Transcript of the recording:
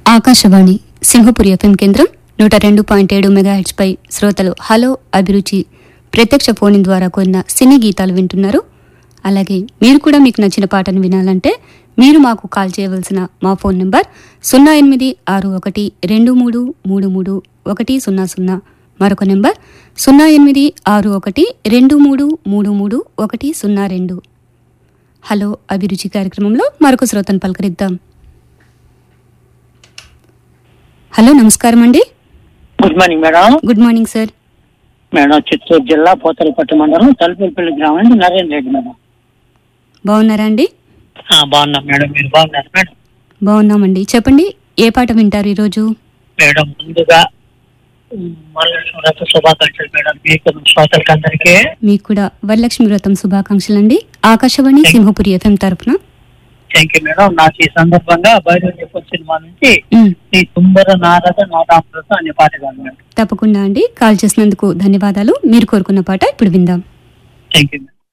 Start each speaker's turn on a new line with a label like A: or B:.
A: Akashvani Simhapuri FM కేంద్రం నూట రెండు పాయింట్ ఏడు మెగాహెచ్ పై శ్రోతలు హలో అభిరుచి ప్రత్యక్ష ఫోన్ ద్వారా కొన్న సినీ గీతాలు వింటున్నారు అలాగే మీరు కూడా మీకు నచ్చిన పాటను వినాలంటే మీరు మాకు కాల్ చేయవలసిన మా ఫోన్ నంబర్ సున్నా ఎనిమిది ఆరు ఒకటి రెండు మూడు మూడు మూడు ఒకటి సున్నా సున్నా మరొక నెంబర్ సున్నా ఎనిమిది ఆరు ఒకటి రెండు మూడు మూడు మూడు ఒకటి సున్నా రెండు హలో అభిరుచి కార్యక్రమంలో మరొక శ్రోతను పలకరిద్దాం హలో నమస్కారం అండి
B: good morning madam
A: good morning sir
B: madam Chittoor జిల్లా పోతలపట్టు మండలం తలుపులపల్లి గ్రామం నుంచి నరేంద్ర రెడ్డి మేడం
A: బాగున్నారా అండి
B: ఆ, బాగున్నాం మేడం మీరు బాగున్నారు మేడం
A: బాగున్నామండి చెప్పండి ఏ పాట వింటారు ఈరోజు
B: మేడం ముందుగా ఉమ్, వరలక్ష్మి వ్రత శుభాకాంక్షలు మేడం మీకు శ్రోతలకి అందరికీ
A: మీకు కూడా వరలక్ష్మి వ్రతం శుభాకాంక్షలు అండి ఆకాశవాణి సింహపురి ఎఫ్ఎం తరపున
B: థ్యాంక్ యూ మేడం నాకు ఈ సందర్భంగా బయట సినిమా నుంచి
A: ఉమ్,
B: ఈ తుంబర నారద నోటామృత అనే పాట కాదు మేడం
A: తప్పకుండా అండి కాల్ చేసినందుకు ధన్యవాదాలు మీరు కోరుకున్న పాట ఇప్పుడు విందాం
B: థ్యాంక్ యూ మేడం